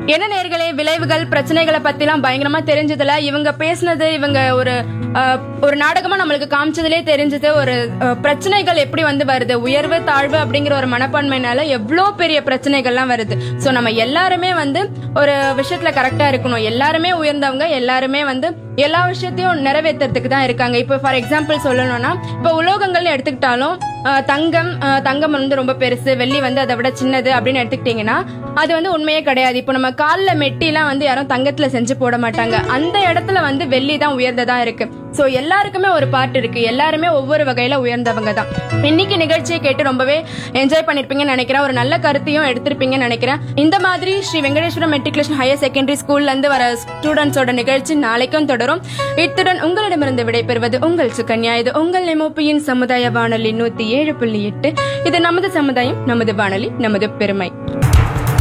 என்ன நேர்களே விளைவுகள் பிரச்சனைகளை பத்திலாம் பயங்கரமா தெரிஞ்சதுல இவங்க பேசினது இவங்க ஒரு அஹ், ஒரு நாடகமா நம்மளுக்கு காமிச்சதுலே தெரிஞ்சது ஒரு அஹ், பிரச்சனைகள் எப்படி வந்து வருது உயர்வு தாழ்வு அப்படிங்கிற ஒரு மனப்பான்மைனால எவ்வளோ பெரிய பிரச்சனைகள்லாம் வருது சோ நம்ம எல்லாருமே வந்து ஒரு விஷயத்துல கரெக்டா இருக்கணும் எல்லாருமே உயர்ந்தவங்க எல்லாருமே வந்து எல்லா விஷயத்தையும் நிறைவேற்றுறதுக்கு தான் இருக்காங்க இப்போ ஃபார் எக்ஸாம்பிள் சொல்லணும்னா இப்போ உலோகங்கள்னு எடுத்துக்கிட்டாலும் அஹ், தங்கம் அஹ், தங்கம் வந்து ரொம்ப பெருசு வெள்ளி வந்து அதை விட சின்னது அப்படின்னு எடுத்துக்கிட்டீங்கன்னா அது வந்து உண்மையே கிடையாது இப்போ நம்ம காலில் மெட்டிலாம் வந்து யாரும் தங்கத்துல செஞ்சு போட மாட்டாங்க அந்த இடத்துல வந்து வெள்ளி தான் உயர்ந்ததா இருக்கு ஸோ எல்லாருக்குமே ஒரு பார்ட் இருக்கு எல்லாருமே ஒவ்வொரு வகையில உயர்ந்தவங்க தான் இன்னைக்கு நிகழ்ச்சியை கேட்டு ரொம்பவே என்ஜாய் பண்ணிருப்பீங்கன்னு நினைக்கிறேன் ஒரு நல்ல கருத்தையும் எடுத்திருப்பீங்கன்னு நினைக்கிறேன் இந்த மாதிரி Sri Venkateswaram matriculation higher secondary ஸ்கூல்ல இருந்து வர ஸ்டூடெண்ட்ஸோட நிகழ்ச்சி நாளைக்கும் தொடரும் இத்துடன் உங்களிடமிருந்து விடைபெறுவது உங்கள் சுகன்யா இது உங்கள் எம்ஓபியின் சமுதாய வானொலி நூத்தி ஏழு புள்ளி எட்டு இது நமது சமுதாயம் நமது வானொலி நமது பெருமை